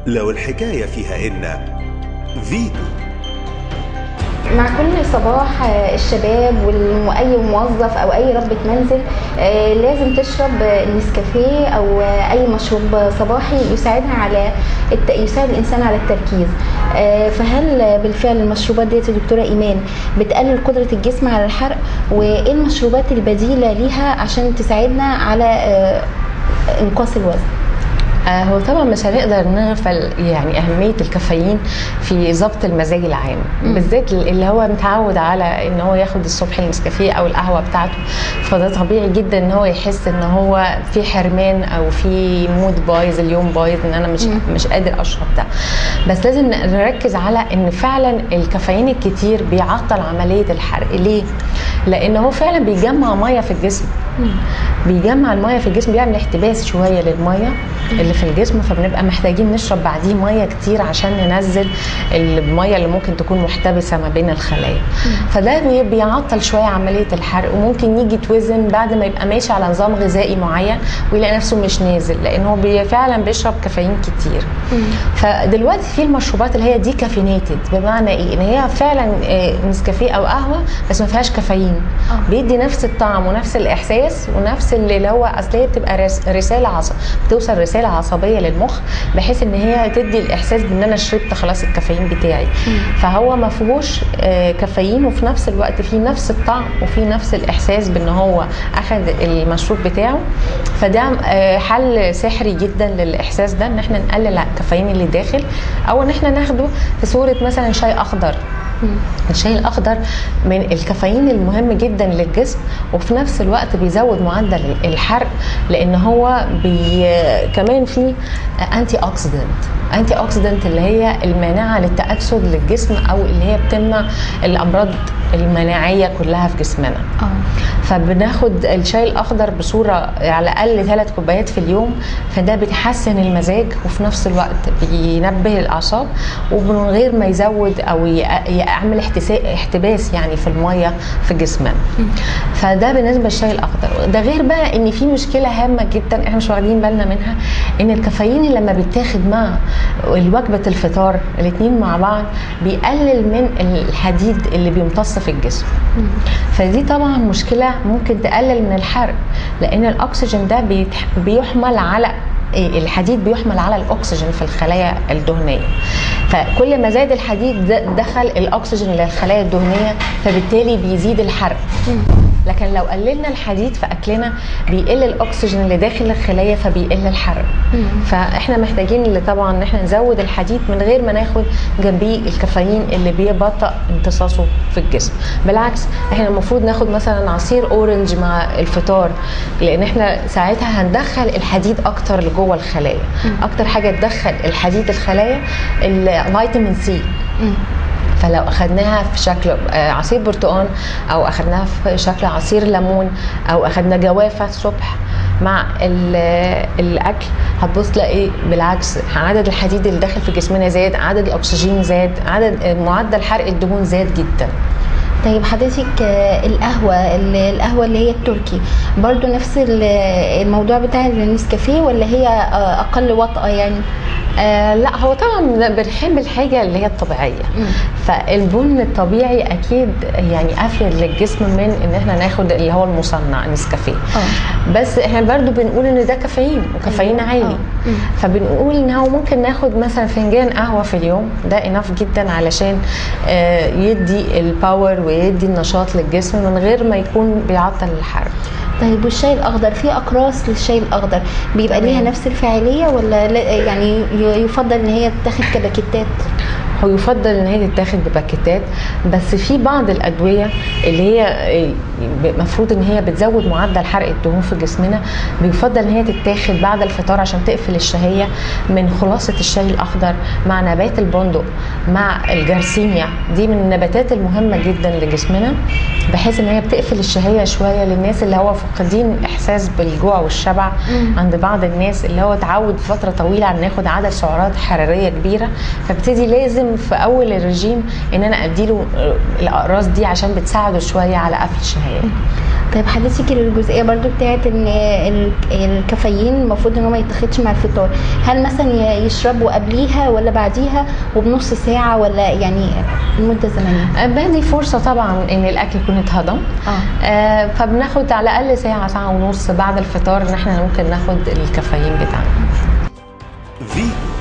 لو الحكاية فيها إن فيتو مع كل صباح آه، الشباب واي موظف او اي ربة منزل آه، لازم تشرب آه، نسكافيه او آه، اي مشروب صباحي يساعدها على الت... يساعد الانسان على التركيز آه، فهل بالفعل المشروبات ديت يا دكتوره ايمان بتقلل قدره الجسم على الحرق وايه المشروبات البديله ليها عشان تساعدنا على آه، انقاص الوزن آه، هو طبعا مش هنقدر نغفل يعني اهميه الكافيين في ضبط المزاج العام مم. بالذات اللي هو متعود على ان هو ياخد الصبح النسكافيه او القهوه بتاعته فده طبيعي جدا ان هو يحس ان هو في حرمان او في مود بايظ اليوم بايظ ان انا مش مم. مش قادر اشرب ده بس لازم نركز على ان فعلا الكافيين الكتير بيعطل عمليه الحرق ليه لان هو فعلا بيجمع ميه في الجسم بيجمع الميه في الجسم بيعمل احتباس شويه للميه اللي في الجسم فبنبقى محتاجين نشرب بعديه ميه كتير عشان ننزل الميه اللي ممكن تكون محتبسه ما بين الخلايا فده بي- بيعطل شويه عمليه الحرق وممكن يجي يتوزن بعد ما يبقى ماشي على نظام غذائي معين ويلاقي نفسه مش نازل لان هو بي- فعلا بيشرب كافيين كتير فدلوقتي في المشروبات اللي هي دي كافينيتد بمعنى ايه ان هي فعلا آه، نسكافيه او قهوه بس ما فيهاش كافيين آه. بيدي نفس الطعم ونفس الاحساس ونفس اللي اللي هو اصل هي بتبقى رس- رساله عص... بتوصل رساله عصبيه للمخ بحيث ان هي تدي الاحساس بان انا شربت خلاص الكافيين بتاعي فهو ما فيهوش آه، كافيين وفي نفس الوقت فيه نفس الطعم وفيه نفس الاحساس بان هو اخذ المشروب بتاعه فده آه، حل سحري جدا للاحساس ده ان احنا نقلل الكافيين اللي داخل او ان احنا ناخده في صوره مثلا شاي اخضر الشاي الاخضر من الكافيين المهم جدا للجسم وفي نفس الوقت بيزود معدل الحرق لان هو بي كمان فيه انتي اوكسيدنت انتي اوكسيدنت اللي هي المانعه للتاكسد للجسم او اللي هي بتمنع الامراض المناعيه كلها في جسمنا اه فبناخد الشاي الاخضر بصوره على الاقل ثلاث كوبايات في اليوم فده بيحسن المزاج وفي نفس الوقت بينبه الاعصاب ومن غير ما يزود او ي- يعمل احتسا- احتباس يعني في الميه في جسمنا فده بالنسبه للشاي الاخضر ده غير بقى ان في مشكله هامه جدا احنا مش واخدين بالنا منها ان الكافيين لما بيتاخد مع وجبه الفطار الاثنين مع بعض بيقلل من الحديد اللي بيمتص في الجسم فدي طبعا مشكله ممكن تقلل من الحرق لان الاكسجين ده بيتح- بيحمل على إيه، الحديد بيحمل على الاكسجين في الخلايا الدهنيه فكل ما زاد الحديد ده- دخل الاكسجين للخلايا الدهنيه فبالتالي بيزيد الحرق لكن لو قللنا الحديد في اكلنا بيقل الاكسجين اللي داخل الخلايا فبيقل الحرق فاحنا محتاجين اللي طبعا ان احنا نزود الحديد من غير ما ناخد جنبيه الكافيين اللي بيبطئ امتصاصه في الجسم بالعكس احنا المفروض ناخد مثلا عصير اورنج مع الفطار لان احنا ساعتها هندخل الحديد اكتر لجوه الخلايا اكتر حاجه تدخل الحديد الخلايا الفيتامين سي فلو اخدناها في شكل آه، عصير برتقال او اخدناها في شكل عصير ليمون او اخدنا جوافه الصبح مع ال- الاكل هتبص تلاقي بالعكس عدد الحديد اللي داخل في جسمنا زاد عدد الاكسجين زاد عدد معدل حرق الدهون زاد جدا طيب حضرتك آه، القهوة ال- القهوة اللي هي التركي برضو نفس ال- الموضوع بتاع النسكافيه ولا هي آه، أقل وطأة يعني؟ آه لا هو طبعا بنحب الحاجه اللي هي الطبيعيه فالبن الطبيعي اكيد يعني افيد للجسم من ان احنا ناخد اللي هو المصنع نسكافيه اه بس احنا برضو بنقول ان ده كافيين وكافيين أيوة. عالي آه. مم. فبنقول ان هو ممكن ناخد مثلا فنجان قهوه في اليوم ده اناف جدا علشان آه، يدي الباور ويدي النشاط للجسم من غير ما يكون بيعطل الحرق طيب والشاي الأخضر في أقراص للشاي الأخضر بيبقى ليها تمام. نفس الفاعلية ولا لا- يعني ي- يفضل إن هي تتاخد كباكيتات؟ هو يفضل ان هي تتاخد بباكيتات بس في بعض الادويه اللي هي المفروض ان هي بتزود معدل حرق الدهون في جسمنا بيفضل ان هي تتاخد بعد الفطار عشان تقفل الشهيه من خلاصه الشاي الاخضر مع نبات البندق مع الجرسيميا دي من النباتات المهمه جدا لجسمنا بحيث ان هي بتقفل الشهيه شويه للناس اللي هو فاقدين احساس بالجوع والشبع مم. عند بعض الناس اللي هو اتعود فتره طويله على إنه ياخد عدد سعرات حراريه كبيره فابتدي لازم لازم في اول الرجيم ان انا اديله آه، الاقراص دي عشان بتساعده شويه على قفل الشهيه طيب حضرتك الجزئيه برضو بتاعت ان ال- الكافيين المفروض ان هو ما يتاخدش مع الفطار هل مثلا ي- يشربوا قبليها ولا بعديها وبنص ساعه ولا يعني المده الزمنيه آه، بدي فرصه طبعا ان الاكل يكون اتهضم اه آه، فبناخد على الاقل ساعه ساعه ونص بعد الفطار ان احنا ممكن ناخد الكافيين بتاعنا فيتو